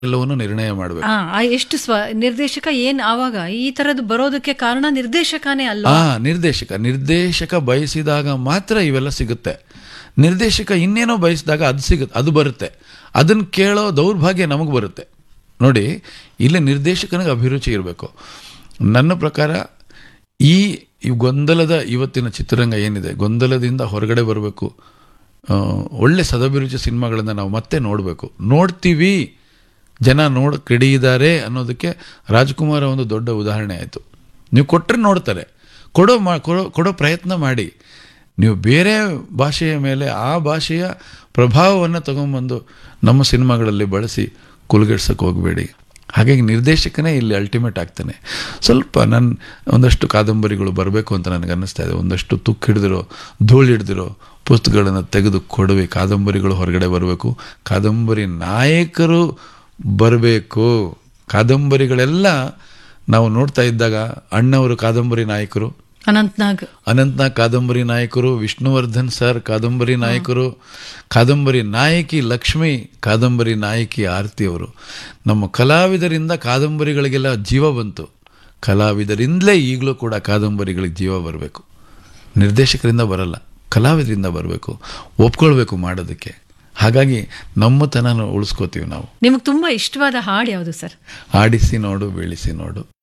ಎಲ್ಲವನ್ನು ನಿರ್ಣಯ ಮಾಡಬೇಕು ಆ, ಆ ಎಷ್ಟು ಸ್ವ ನಿರ್ದೇಶಕ ಏನ್ ಆವಾಗ ಈ ತರದ್ದು ಬರೋದಕ್ಕೆ ಕಾರಣ ನಿರ್ದೇಶಕನೇ ಅಲ್ಲ ಆ ನಿರ್ದೇಶಕ ನಿರ್ದೇಶಕ ಬಯಸಿದಾಗ ಮಾತ್ರ ಇವೆಲ್ಲ ಸಿಗುತ್ತೆ ನಿರ್ದೇಶಕ ಇನ್ನೇನೋ ಬಯಸಿದಾಗ ಅದು ಸಿಗುತ್ತೆ ಅದು ಬರುತ್ತೆ ಅದನ್ನು ಕೇಳೋ ದೌರ್ಭಾಗ್ಯ ನಮಗೆ ಬರುತ್ತೆ ನೋಡಿ ಇಲ್ಲಿ ನಿರ್ದೇಶಕನಿಗೆ ಅಭಿರುಚಿ ಇರಬೇಕು ನನ್ನ ಪ್ರಕಾರ ಈ ಈ ಗೊಂದಲದ ಇವತ್ತಿನ ಚಿತ್ರರಂಗ ಏನಿದೆ ಗೊಂದಲದಿಂದ ಹೊರಗಡೆ ಬರಬೇಕು ಒಳ್ಳೆ ಸದಭಿರುಚಿ ಸಿನಿಮಾಗಳನ್ನು ನಾವು ಮತ್ತೆ ನೋಡಬೇಕು ನೋಡ್ತೀವಿ ಜನ ನೋಡ್ ಕೆಡಿಯಿದ್ದಾರೆ ಅನ್ನೋದಕ್ಕೆ ರಾಜ್ಕುಮಾರ ಒಂದು ದೊಡ್ಡ ಉದಾಹರಣೆ ಆಯಿತು ನೀವು ಕೊಟ್ಟರೆ ನೋಡ್ತಾರೆ ಕೊಡೋ ಮಾ ಕೊಡೋ ಕೊಡೋ ಪ್ರಯತ್ನ ಮಾಡಿ ನೀವು ಬೇರೆ ಭಾಷೆಯ ಮೇಲೆ ಆ ಭಾಷೆಯ ಪ್ರಭಾವವನ್ನು ತಗೊಂಬಂದು ನಮ್ಮ ಸಿನಿಮಾಗಳಲ್ಲಿ ಬಳಸಿ ಕುಲಗೆಡ್ಸಕ್ಕೆ ಹೋಗಬೇಡಿ ಹಾಗಾಗಿ ನಿರ್ದೇಶಕನೇ ಇಲ್ಲಿ ಅಲ್ಟಿಮೇಟ್ ಆಗ್ತಾನೆ ಸ್ವಲ್ಪ ನನ್ನ ಒಂದಷ್ಟು ಕಾದಂಬರಿಗಳು ಬರಬೇಕು ಅಂತ ನನಗೆ ಅನ್ನಿಸ್ತಾ ಇದೆ ಒಂದಷ್ಟು ತುಕ್ಕು ಹಿಡಿದಿರೋ ಧೂಳು ಹಿಡಿದಿರೋ ಪುಸ್ತಕಗಳನ್ನು ತೆಗೆದು ಕೊಡುವೆ ಕಾದಂಬರಿಗಳು ಹೊರಗಡೆ ಬರಬೇಕು ಕಾದಂಬರಿ ನಾಯಕರು ಬರಬೇಕು ಕಾದಂಬರಿಗಳೆಲ್ಲ ನಾವು ನೋಡ್ತಾ ಇದ್ದಾಗ ಅಣ್ಣವರು ಕಾದಂಬರಿ ನಾಯಕರು ಅನಂತ್ನಾಗ್ ಅನಂತ್ನಾಗ್ ಕಾದಂಬರಿ ನಾಯಕರು ವಿಷ್ಣುವರ್ಧನ್ ಸರ್ ಕಾದಂಬರಿ ನಾಯಕರು ಕಾದಂಬರಿ ನಾಯಕಿ ಲಕ್ಷ್ಮಿ ಕಾದಂಬರಿ ನಾಯಕಿ ಆರತಿ ಅವರು ನಮ್ಮ ಕಲಾವಿದರಿಂದ ಕಾದಂಬರಿಗಳಿಗೆಲ್ಲ ಜೀವ ಬಂತು ಕಲಾವಿದರಿಂದಲೇ ಈಗಲೂ ಕೂಡ ಕಾದಂಬರಿಗಳಿಗೆ ಜೀವ ಬರಬೇಕು ನಿರ್ದೇಶಕರಿಂದ ಬರಲ್ಲ ಕಲಾವಿದರಿಂದ ಬರಬೇಕು ಒಪ್ಕೊಳ್ಬೇಕು ಮಾಡೋದಕ್ಕೆ ಹಾಗಾಗಿ ನಮ್ಮತನ ಉಳಿಸ್ಕೋತೀವಿ ನಾವು ನಿಮಗೆ ತುಂಬಾ ಇಷ್ಟವಾದ ಹಾಡು ಯಾವುದು ಸರ್ ಆಡಿಸಿ ನೋಡು ಬೀಳಿಸಿ ನೋಡು